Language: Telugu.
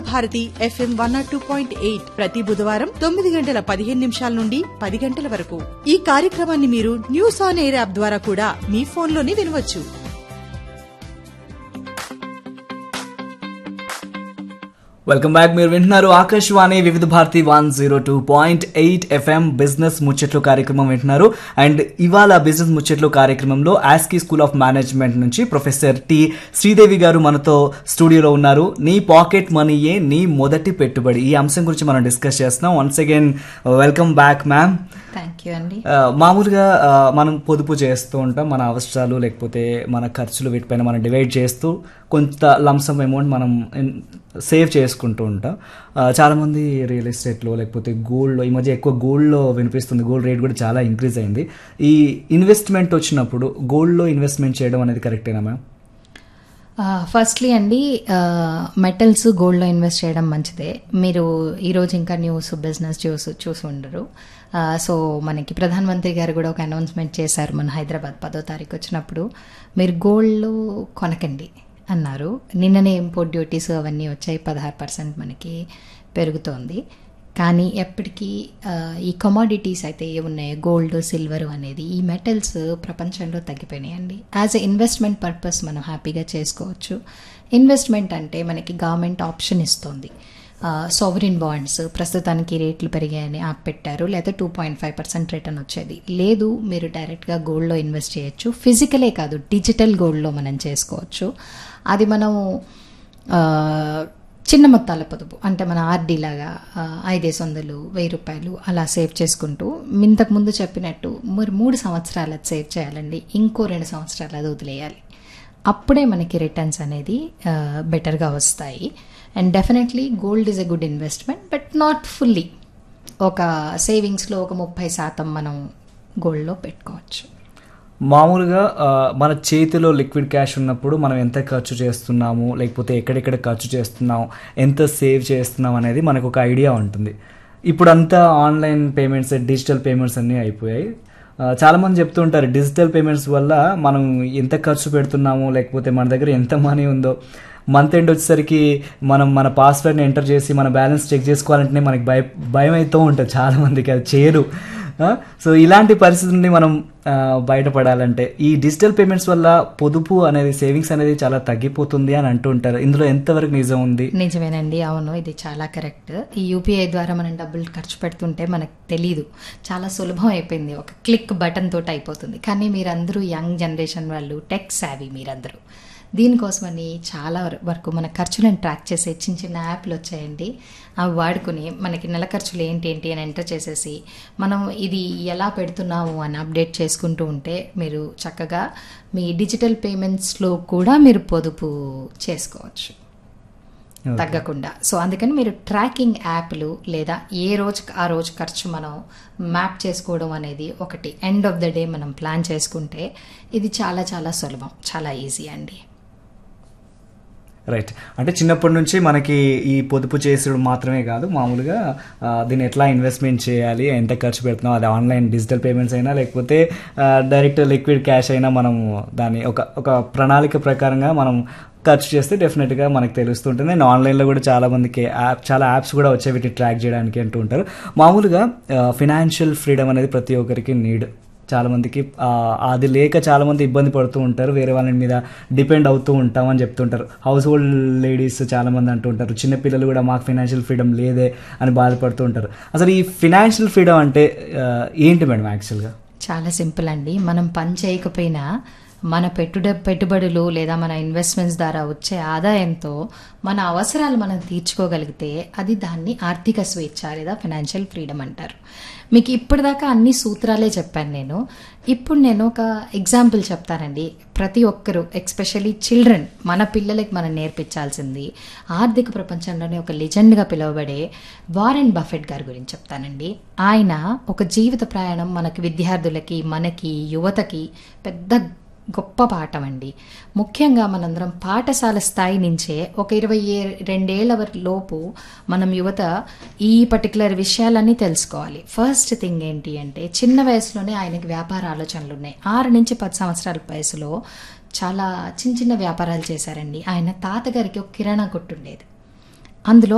Bharati FM one nought two point eight ప్రతి బుధవారం తొమ్మిది గంటల పదిహేను నిమిషాల నుండి పది గంటల వరకు ఈ కార్యక్రమాన్ని మీరు న్యూస్ ఆన్ ఎయిర్ యాప్ ద్వారా కూడా మీ ఫోన్లోనే వినవచ్చు వెల్కమ్ బ్యాక్ మీరు వింటున్నారు Akashvani Vividh Bharati one zero two point eight FM business ముచ్చట్లు కార్యక్రమం వింటున్నారు అండ్ ఇవాళ బిజినెస్ ముచ్చట్లు కార్యక్రమంలో ఆస్కీ స్కూల్ ఆఫ్ మేనేజ్మెంట్ నుంచి ప్రొఫెసర్ టి శ్రీదేవి గారు మనతో స్టూడియోలో ఉన్నారు నీ పాకెట్ మనీయే నీ మొదటి పెట్టుబడి ఈ అంశం గురించి మనం డిస్కస్ చేస్తున్నాం once again welcome back ma'am thank you అండి ఆ, మామూలుగా ఆ, మనం పొదుపు చేస్తూ ఉంటాం మన అవసరాలు లేకపోతే మన ఖర్చులు వీటిపైన మనం డివైడ్ చేస్తూ కొంత లంసమ్ అమౌంట్ మనం సేవ్ చేసుకుంటూ ఉంటాం ఆ, చాలామంది రియల్ ఎస్టేట్లో లేకపోతే గోల్డ్లో ఈ మధ్య ఎక్కువ గోల్డ్లో వినిపిస్తుంది గోల్డ్ రేట్ కూడా చాలా ఇంక్రీజ్ అయింది ఈ ఇన్వెస్ట్మెంట్ వచ్చినప్పుడు గోల్డ్లో ఇన్వెస్ట్మెంట్ చేయడం అనేది కరెక్టేనా మ్యామ్ ఫస్ట్లీ అండి మెటల్స్ గోల్డ్లో ఇన్వెస్ట్ చేయడం మంచిదే మీరు ఈరోజు ఇంకా న్యూస్ బిజినెస్ చూసి చూసి ఉండరు సో మనకి ప్రధానమంత్రి గారు కూడా ఒక అనౌన్స్మెంట్ చేశారు మన హైదరాబాద్ పదో తారీఖు వచ్చినప్పుడు మీరు గోల్డ్లో కొనకండి అన్నారు నిన్ననే ఇంపోర్ట్ డ్యూటీస్ అవన్నీ వచ్చాయి పదహారు పర్సెంట్ మనకి పెరుగుతోంది కానీ ఎప్పటికీ ఆ, ఈ కమాడిటీస్ అయితే ఏ ఉన్నాయో గోల్డ్ సిల్వర్ అనేది ఈ మెటల్స్ ప్రపంచంలో తగ్గిపోయినాయండి యాజ్ ఎ ఇన్వెస్ట్మెంట్ పర్పస్ మనం హ్యాపీగా చేసుకోవచ్చు ఇన్వెస్ట్మెంట్ అంటే మనకి గవర్నమెంట్ ఆప్షన్ ఇస్తుంది సావరిన్ బాండ్స్ ప్రస్తుతానికి రేట్లు పెరిగాయని యాప్ పెట్టారు లేదా two point five percent return వచ్చేది లేదు మీరు డైరెక్ట్గా గోల్డ్లో ఇన్వెస్ట్ చేయొచ్చు ఫిజికలే కాదు డిజిటల్ గోల్డ్లో మనం చేసుకోవచ్చు అది మనం ఆ, చిన్న మొత్తాల పొదుపు అంటే మన ఆర్డీ లాగా ఆ, ఐదేసి వందలు వెయ్యి రూపాయలు అలా సేవ్ చేసుకుంటూ ఇంతకు ముందు చెప్పినట్టు మరి మూడు సంవత్సరాలు అది సేవ్ చేయాలండి ఇంకో రెండు సంవత్సరాలు అది వదిలేయాలి అప్పుడే మనకి రిటర్న్స్ అనేది బెటర్గా వస్తాయి and definitely gold is a good investment but not fully ఒక సేవింగ్స్లో ఒక ముప్పై శాతం మనం గోల్డ్లో పెట్టుకోవచ్చు మామూలుగా ఆ, మన చేతిలో లిక్విడ్ క్యాష్ ఉన్నప్పుడు మనం ఎంత ఖర్చు చేస్తున్నాము లేకపోతే ఎక్కడెక్కడ ఖర్చు చేస్తున్నాం ఎంత సేవ్ చేస్తున్నాం అనేది మనకు ఒక ఐడియా ఉంటుంది ఇప్పుడు అంతా ఆన్లైన్ పేమెంట్స్ డిజిటల్ పేమెంట్స్ అన్నీ అయిపోయాయి ఆ, చాలా మంది చెప్తూ ఉంటారు డిజిటల్ పేమెంట్స్ వల్ల మనం ఎంత ఖర్చు పెడుతున్నాము లేకపోతే మన దగ్గర ఎంత మనీ ఉందో మంత్ ఎండ్ వచ్చేసరికి మనం మన పాస్వర్డ్ని ఎంటర్ చేసి మన బ్యాలెన్స్ చెక్ చేసుకోవాలంటే మనకి భయ భయం అవుతూ ఉంటుంది చాలా మందికి అది చేయరు ఆ, సో ఇలాంటి పరిస్థితి నుండి మనం ఆ, బయటపడాలంటే ఈ డిజిటల్ పేమెంట్స్ వల్ల పొదుపు అనేది సేవింగ్స్ అనేది చాలా తగ్గిపోతుంది అని అంటూ ఉంటారు ఇందులో ఎంతవరకు నిజం ఉంది నిజమేనండి అవును ఇది చాలా కరెక్ట్ ఈ యూపీఐ ద్వారా మనం డబ్బులు ఖర్చు పెడుతుంటే మనకు తెలీదు చాలా సులభం అయిపోయింది ఒక క్లిక్ బటన్ తోటి అయిపోతుంది కానీ మీరందరూ యంగ్ జనరేషన్ వాళ్ళు టెక్ సావీ మీరందరూ దీనికోసమని చాలా వర- వరకు మన ఖర్చులను ట్రాక్ చేసే చిన్న చిన్న యాప్లు వచ్చాయండి అవి వాడుకుని మనకి నెల ఖర్చులు ఏంటి ఏంటి అని ఎంటర్ చేసేసి మనం ఇది ఎలా పెడుతున్నాము అని అప్డేట్ చేసుకుంటూ ఉంటే మీరు చక్కగా మీ డిజిటల్ పేమెంట్స్లో కూడా మీరు పొదుపు చేసుకోవచ్చు తగ్గకుండా సో అందుకని మీరు ట్రాకింగ్ యాప్లు లేదా ఏ రోజు ఆ రోజు ఖర్చు మనం మ్యాప్ చేసుకోవడం అనేది ఒకటి ఎండ్ ఆఫ్ ద డే మనం ప్లాన్ చేసుకుంటే ఇది చాలా చాలా సులభం చాలా ఈజీ అండి రైట్ అంటే చిన్నప్పటి నుంచి మనకి ఈ పొదుపు చేసుడు మాత్రమే కాదు మామూలుగా ఆ, దీన్ని ఎట్లా ఇన్వెస్ట్మెంట్ చేయాలి ఎంత ఖర్చు పెడుతున్నాం అది ఆన్లైన్ డిజిటల్ పేమెంట్స్ అయినా లేకపోతే ఆ, డైరెక్ట్ లిక్విడ్ క్యాష్ అయినా మనం దాన్ని ఒక ఒక ప్రణాళిక ప్రకారంగా మనం ఖర్చు చేస్తే డెఫినెట్గా మనకు తెలుస్తుంటుంది అండ్ ఆన్లైన్లో కూడా చాలా మందికి యాప్ చాలా యాప్స్ కూడా వచ్చాయి వీటిని ట్రాక్ చేయడానికి అంటూ ఉంటారు మామూలుగా ఫినాన్షియల్ ఫ్రీడమ్ అనేది ప్రతి ఒక్కరికి నీడ్ చాలా మందికి ఆ, అది లేక చాలా మంది ఇబ్బంది పడుతూ ఉంటారు వేరే వాళ్ళ మీద డిపెండ్ అవుతూ ఉంటాం అని చెప్తుంటారు హౌస్ హోల్డ్ లేడీస్ చాలా మంది అంటూ ఉంటారు చిన్నపిల్లలు కూడా మాకు ఫినాన్షియల్ ఫ్రీడమ్ లేదే అని బాధపడుతూ ఉంటారు అసలు ఈ ఫినాన్షియల్ ఫ్రీడమ్ అంటే ఆ, ఏంటి మేడం యాక్చువల్గా చాలా సింపుల్ అండి మనం పని చేయకపోయినా మన పెట్టుడ పెట్టుబడులు లేదా మన ఇన్వెస్ట్మెంట్స్ ద్వారా వచ్చే ఆదాయంతో మన అవసరాలు మనం తీర్చుకోగలిగితే అది దాన్ని ఆర్థిక స్వేచ్ఛ లేదా ఫైనాన్షియల్ ఫ్రీడమ్ అంటారు మీకు ఇప్పటిదాకా అన్ని సూత్రాలే చెప్పాను నేను ఇప్పుడు నేను ఒక ఎగ్జాంపుల్ చెప్తానండి ప్రతి ఒక్కరూ ఎక్స్పెషల్లీ చిల్డ్రన్ మన పిల్లలకి మనం నేర్పించాల్సింది ఆర్థిక ప్రపంచంలోనే ఒక లెజెండ్గా పిలువబడే వారెన్ బఫెట్ గారి గురించి చెప్తానండి ఆయన ఒక జీవిత ప్రయాణం మనకి విద్యార్థులకి మనకి యువతకి పెద్ద గొప్ప పాఠం అండి ముఖ్యంగా మనందరం పాఠశాల స్థాయి నుంచే ఒక ఇరవై ఏ రెండేళ్ల వర- లోపు మనం యువత ఈ పర్టికులర్ విషయాలన్నీ తెలుసుకోవాలి ఫస్ట్ థింగ్ ఏంటి అంటే చిన్న వయసులోనే ఆయనకి వ్యాపార ఆలోచనలు ఉన్నాయి ఆరు నుంచి పది సంవత్సరాల వయసులో చాలా చిన్న చిన్న వ్యాపారాలు చేశారండి ఆయన తాతగారికి ఒక కిరాణా కొట్టు ఉండేది అందులో